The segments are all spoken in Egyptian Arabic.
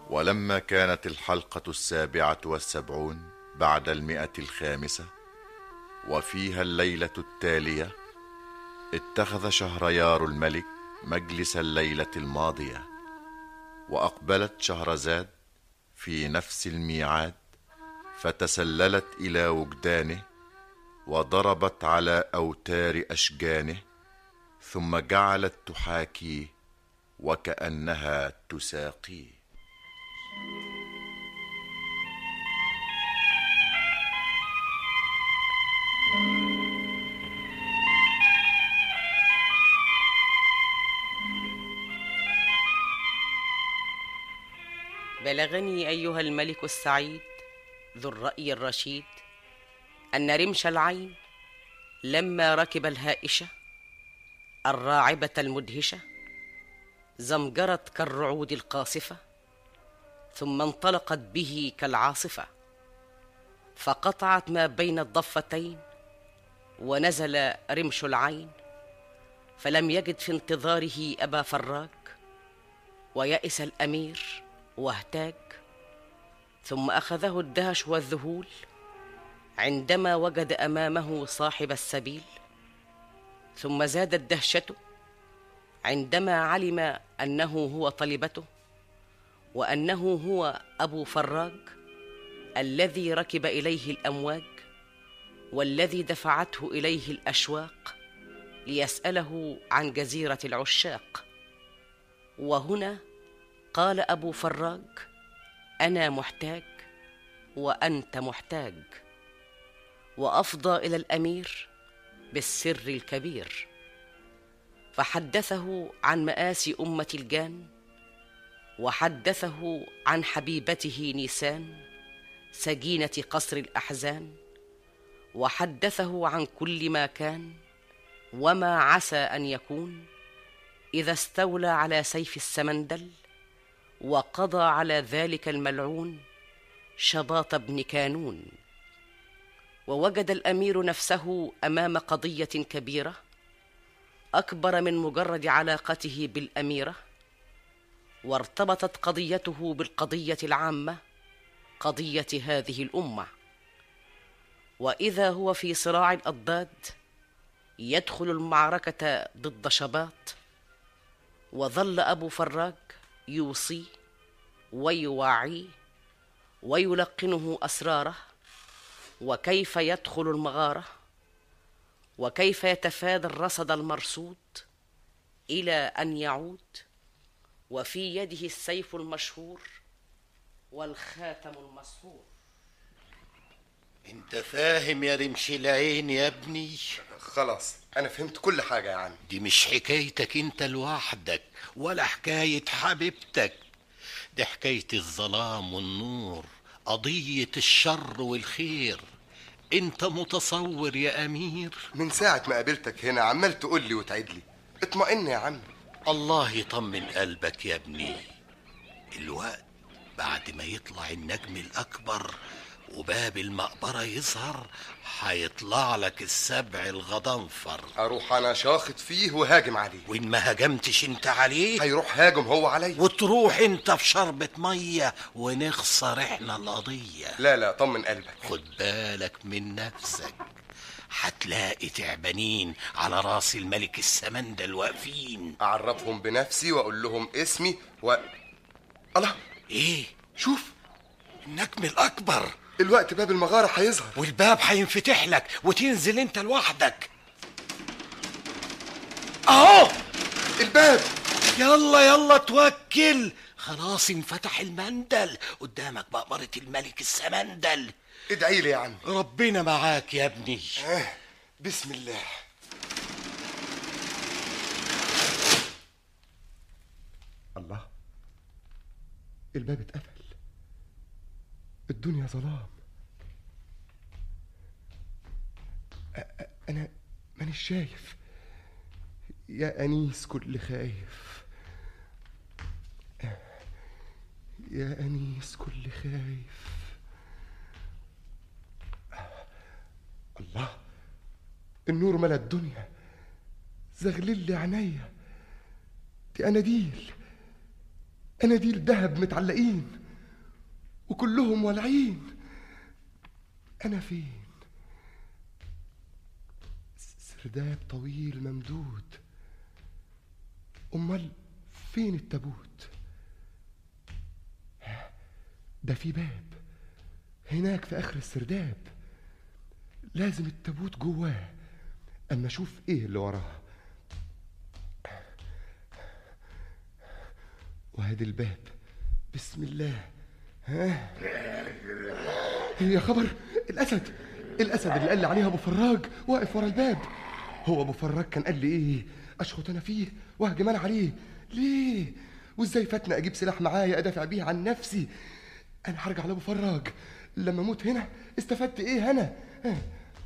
ولما كانت الحلقة السابعة والسبعون بعد المئة الخامسة وفيها الليلة التالية اتخذ شهريار الملك مجلس الليلة الماضية وأقبلت شهرزاد في نفس الميعاد فتسللت إلى وجدانه وضربت على أوتار أشجانه ثم جعلت تحاكيه وكأنها تساقيه بلغني ايها الملك السعيد ذو الراي الرشيد ان رمش العين لما ركب الهائشه الراعبه المدهشه زمجرت كالرعود القاصفه ثم انطلقت به كالعاصفه فقطعت ما بين الضفتين ونزل رمش العين فلم يجد في انتظاره ابا فراج ويأس الامير واهتاج ثم اخذه الدهش والذهول عندما وجد امامه صاحب السبيل ثم زادت دهشته عندما علم انه هو طلبته وانه هو ابو فراج الذي ركب اليه الامواج والذي دفعته اليه الاشواق ليساله عن جزيره العشاق وهنا قال ابو فراج انا محتاج وانت محتاج وافضى الى الامير بالسر الكبير فحدثه عن ماسي امه الجان وحدثه عن حبيبته نيسان سجينه قصر الاحزان وحدثه عن كل ما كان وما عسى ان يكون اذا استولى على سيف السمندل وقضى على ذلك الملعون شباط بن كانون ووجد الامير نفسه امام قضيه كبيره اكبر من مجرد علاقته بالاميره وارتبطت قضيته بالقضيه العامه قضيه هذه الامه واذا هو في صراع الاضداد يدخل المعركه ضد شباط وظل ابو فراج يوصيه ويواعيه ويلقنه اسراره وكيف يدخل المغاره وكيف يتفادى الرصد المرصود الى ان يعود وفي يده السيف المشهور والخاتم المسحور انت فاهم يا رمش العين يا ابني خلاص انا فهمت كل حاجه يا عم دي مش حكايتك انت لوحدك ولا حكاية حبيبتك دي حكاية الظلام والنور قضية الشر والخير انت متصور يا امير من ساعه ما قابلتك هنا عمال تقول لي وتعيد لي اطمئن يا عم الله يطمن قلبك يا ابني الوقت بعد ما يطلع النجم الاكبر وباب المقبرة يظهر هيطلع لك السبع الغضنفر اروح انا شاخط فيه وهاجم عليه وان ما هجمتش انت عليه هيروح هاجم هو عليا وتروح انت في شربة مية ونخسر احنا القضية لا لا طمن قلبك خد بالك من نفسك هتلاقي تعبانين على راس الملك السمندل واقفين اعرفهم بنفسي واقول لهم اسمي و الله ايه شوف النجم الاكبر الوقت باب المغاره هيظهر والباب هينفتح لك وتنزل انت لوحدك اهو الباب يلا يلا توكل خلاص انفتح المندل قدامك مقبرة الملك السمندل ادعي لي يا عم ربنا معاك يا ابني آه. بسم الله الله الباب اتقفل الدنيا ظلام أ- أ- انا مانيش شايف يا انيس كل خايف يا انيس كل خايف الله النور ملا الدنيا زغلل لي عينيا دي اناديل اناديل ذهب متعلقين وكلهم والعين انا فين سرداب طويل ممدود امال فين التابوت ده في باب هناك في اخر السرداب لازم التابوت جواه اما اشوف ايه اللي وراه وهادي الباب بسم الله ها يا خبر الاسد الاسد اللي قال لي عليها ابو فراج واقف ورا الباب هو ابو فراج كان قال لي ايه اشخط انا فيه واهجم انا عليه ليه وازاي فاتنا اجيب سلاح معايا ادافع بيه عن نفسي انا هرجع لابو فراج لما اموت هنا استفدت ايه انا ها.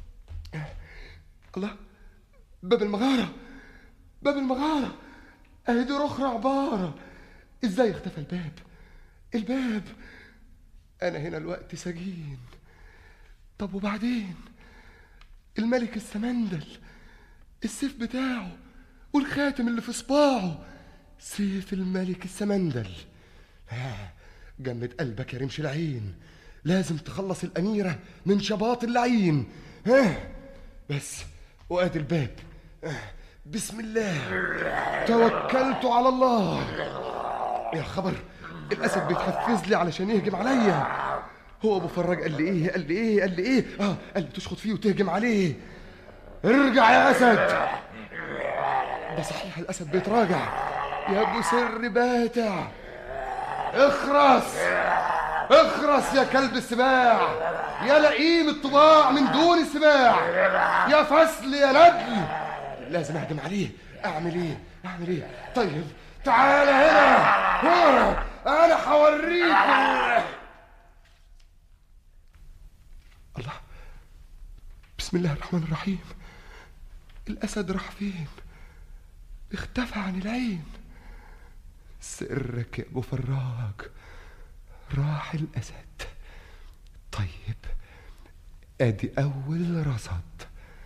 الله باب المغاره باب المغاره اهي دي اخرى عباره ازاي اختفى الباب الباب انا هنا الوقت سجين طب وبعدين الملك السمندل السيف بتاعه والخاتم اللي في صباعه سيف الملك السمندل ها جمد قلبك يا رمش العين لازم تخلص الأميرة من شباط اللعين ها بس وادي الباب ها، بسم الله توكلت على الله يا خبر الاسد بيتحفز لي علشان يهجم عليا هو ابو فراج قال لي ايه قال لي ايه قال لي ايه اه قال لي تشخط فيه وتهجم عليه ارجع يا اسد ده صحيح الاسد بيتراجع يا ابو سر باتع اخرس اخرس يا كلب السباع يا لئيم الطباع من دون السباع يا فصل يا ندل لازم اهجم عليه اعمل ايه اعمل ايه طيب تعال هنا ها، انا هوريك الله بسم الله الرحمن الرحيم الاسد راح فين اختفى عن العين سرك يا ابو فراج راح الاسد طيب ادي اول رصد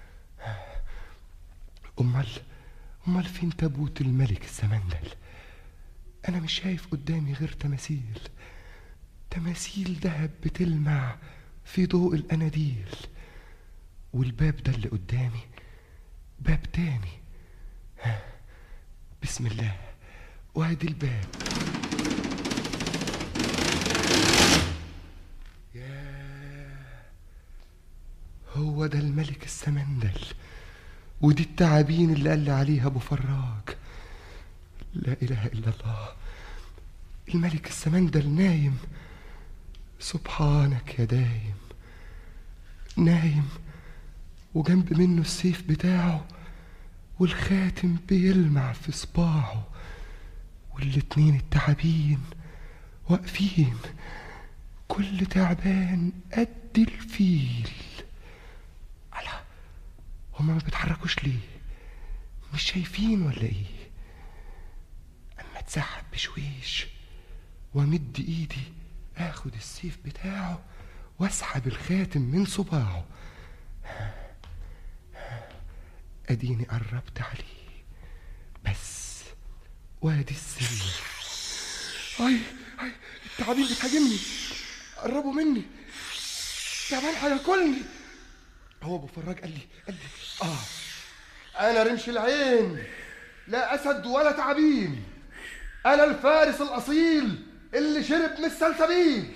امال امال فين تابوت الملك السمندل انا مش شايف قدامي غير تماثيل تماثيل ذهب بتلمع في ضوء الاناديل والباب ده اللي قدامي باب تاني ها، بسم الله وادي الباب ياه هو ده الملك السمندل ودي التعابين اللي قال لي عليها ابو فراج لا اله الا الله الملك السمندل نايم سبحانك يا دايم نايم وجنب منه السيف بتاعه والخاتم بيلمع في صباعه والاتنين التعابين واقفين كل تعبان قد الفيل الله هما ما بيتحركوش ليه مش شايفين ولا ايه اما اتسحب بشويش وامد ايدي اخد السيف بتاعه واسحب الخاتم من صباعه اديني قربت عليه بس وادي السر اي اي التعابين بتهاجمني قربوا مني تعبان هياكلني هو ابو فراج قال لي قال لي اه انا رمش العين لا اسد ولا تعابين انا الفارس الاصيل اللي شرب من السلسبيل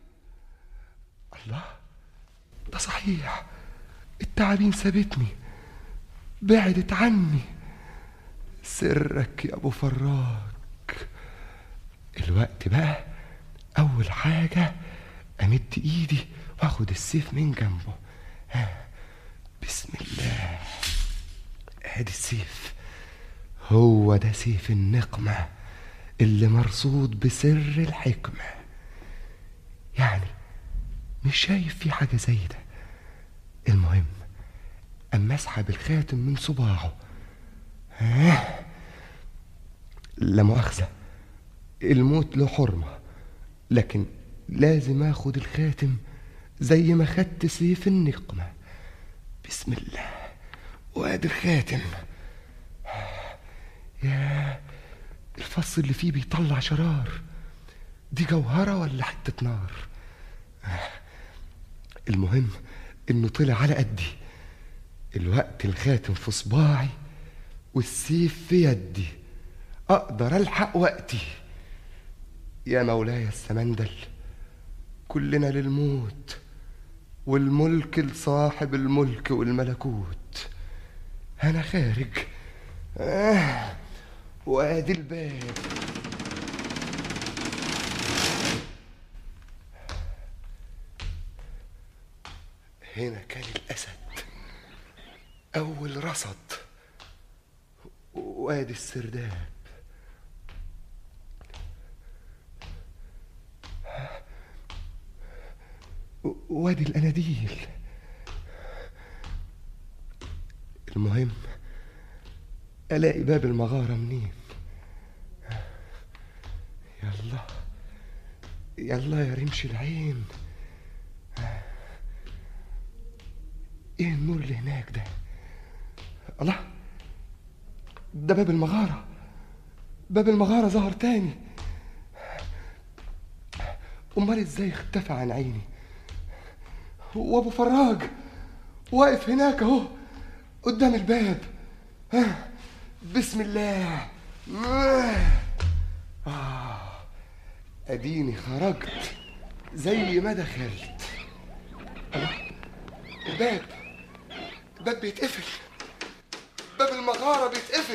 الله ده صحيح التعابين سابتني بعدت عني سرك يا ابو فراج الوقت بقى اول حاجه امد ايدي واخد السيف من جنبه ها بسم الله ادي السيف هو ده سيف النقمه اللي مرصود بسر الحكمه يعني مش شايف في حاجه زي ده المهم اما اسحب الخاتم من صباعه ها لا مؤاخذه الموت له حرمه لكن لازم اخد الخاتم زي ما خدت سيف النقمه بسم الله وادي الخاتم يا الفص اللي فيه بيطلع شرار دي جوهرة ولا حتة نار المهم انه طلع على قدي الوقت الخاتم في صباعي والسيف في يدي اقدر الحق وقتي يا مولاي السمندل كلنا للموت والملك لصاحب الملك والملكوت انا خارج آه وادي الباب هنا كان الاسد اول رصد وادي السرداب وادي الاناديل المهم الاقي باب المغاره منين يلا يلا يا رمش العين ايه النور اللي هناك ده الله ده باب المغاره باب المغاره ظهر تاني امال ازاي اختفى عن عيني وابو فراج واقف هناك اهو قدام الباب ها بسم الله آه اديني خرجت زي ما دخلت الله الباب الباب بيتقفل باب المغارة بيتقفل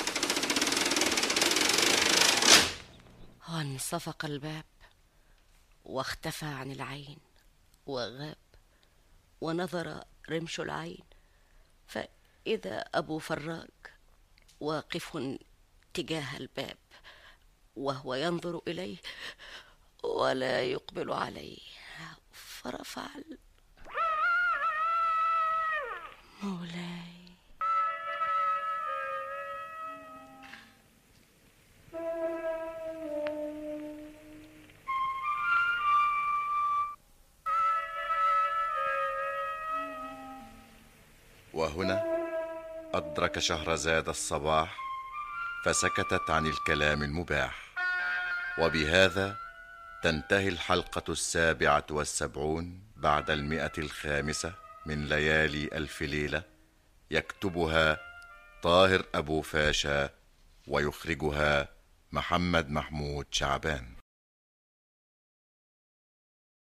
وانصفق الباب واختفى عن العين وغاب ونظر رمش العين فإذا أبو فراج واقف تجاه الباب وهو ينظر إليه ولا يقبل عليه فرفع ال- مولاي وهنا أدرك شهرزاد الصباح فسكتت عن الكلام المباح وبهذا تنتهي الحلقة السابعة والسبعون بعد المئة الخامسة من ليالي ألف ليلة يكتبها طاهر أبو فاشا ويخرجها محمد محمود شعبان